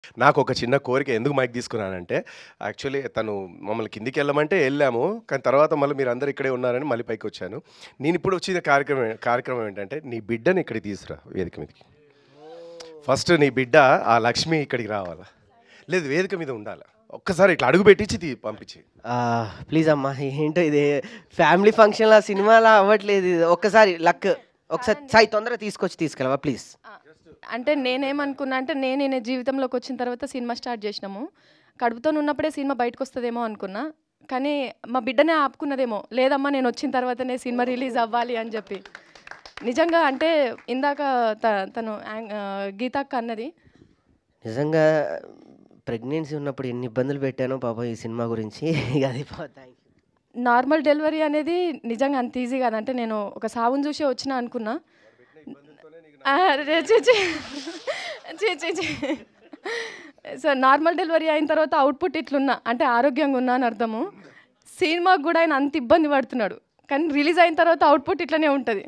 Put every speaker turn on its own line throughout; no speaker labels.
నాకు ఒక చిన్న కోరిక ఎందుకు మైక్ తీసుకున్నానంటే యాక్చువల్లీ తను మమ్మల్ని కిందికి వెళ్ళమంటే వెళ్ళాము కానీ తర్వాత మళ్ళీ మీరు అందరు ఇక్కడే ఉన్నారని మళ్ళీ పైకి వచ్చాను నేను ఇప్పుడు వచ్చిన కార్యక్రమం కార్యక్రమం ఏంటంటే నీ బిడ్డని ఇక్కడికి తీసుకురా వేదిక మీదకి ఫస్ట్ నీ బిడ్డ ఆ లక్ష్మి ఇక్కడికి రావాలా లేదు వేదిక మీద ఉండాలి ఒక్కసారి ఇట్లా అడుగు పెట్టించి తీ పంపించి
ప్లీజ్ అమ్మా ఏంటో ఇది ఫ్యామిలీ ఫంక్షన్లా సినిమాలా అవ్వట్లేదు ఇది ఒక్కసారి లక్ ఒకసారి సాయి తొందరగా తీసుకొచ్చి తీసుకెళ్ళవా ప్లీజ్
అంటే నేనేమనుకున్నా అంటే నేను ఈయన జీవితంలోకి వచ్చిన తర్వాత సినిమా స్టార్ట్ చేసినాము కడుపుతో ఉన్నప్పుడే సినిమా బయటకు వస్తుందేమో అనుకున్నా కానీ మా బిడ్డనే ఆపుకున్నదేమో లేదమ్మా నేను వచ్చిన తర్వాతనే సినిమా రిలీజ్ అవ్వాలి అని చెప్పి నిజంగా అంటే ఇందాక త- తను యాంగ్- ఆ, గీతక్క అన్నది
నిజంగా ప్రెగ్నెన్సీ ఉన్నప్పుడు ఎన్ని ఇబ్బందులు పెట్టానో పాపం ఈ సినిమా గురించి ఇక అది థ్యాంక్
నార్మల్ డెలివరీ అనేది నిజంగా అంత ఈజీ కాదు అంటే నేను ఒక సావును చూసే వచ్చినా అనుకున్నా ఆ, రే, ఛీ, ఛీ. ఛీ, ఛీ, ఛీ. సో నార్మల్ డెలివరీ అయిన తర్వాత అవుట్పుట్ ఇట్లున్నా అంటే ఆరోగ్యంగా ఉన్నా అని అర్థము సినిమాకి కూడా ఆయన అంత ఇబ్బంది పడుతున్నాడు కానీ రిలీజ్ అయిన తర్వాత అవుట్పుట్ ఇట్లనే ఉంటుంది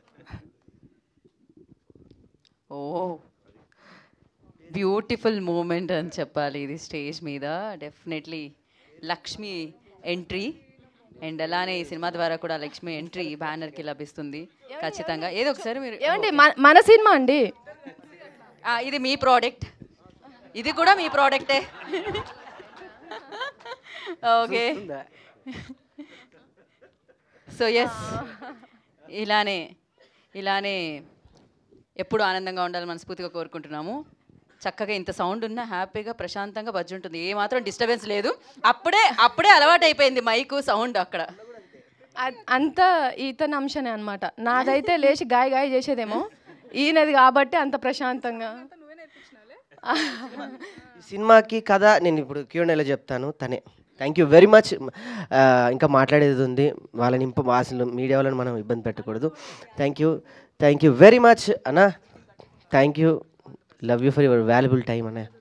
ఓ బ్యూటిఫుల్ మూమెంట్ అని చెప్పాలి ఇది స్టేజ్ మీద డెఫినెట్లీ లక్ష్మి ఎంట్రీ అండ్ అలానే ఈ సినిమా ద్వారా కూడా లక్ష్మి ఎంట్రీ బ్యానర్కి లభిస్తుంది ఖచ్చితంగా ఏదో ఒకసారి మీరు
ఏమండి మన మన సినిమా అండి
ఆ, ఇది మీ ప్రోడక్ట్ ఇది కూడా మీ ప్రోడక్టే ఓకే సో ఎస్ ఇలానే ఇలానే ఎప్పుడు ఆనందంగా ఉండాలని మనస్ఫూర్తిగా కోరుకుంటున్నాము చక్కగా ఇంత సౌండ్ ఉన్నా హ్యాపీగా ప్రశాంతంగా బజ్జి ఉంటుంది ఏ మాత్రం డిస్టర్బెన్స్ లేదు అప్పుడే అప్పుడే అలవాటు అయిపోయింది మైకు సౌండ్ అక్కడ
అ- అంతా ఇతని అంశనే అనమాట నాదైతే లేచి గాయ గాయ చేసేదేమో ఈయనది కాబట్టి అంత ప్రశాంతంగా
ఈ సినిమాకి కథ నేను ఇప్పుడు క్యూఎన్ఏలో చెప్తాను తనే థ్యాంక్ యూ వెరీ మచ్ ఇంకా మాట్లాడేది ఉంది వాళ్ళని ఇంప అసలు మీడియా వాళ్ళని మనం ఇబ్బంది పెట్టకూడదు thank you thank you very much అన్న thank you love you for your valuable time అన్న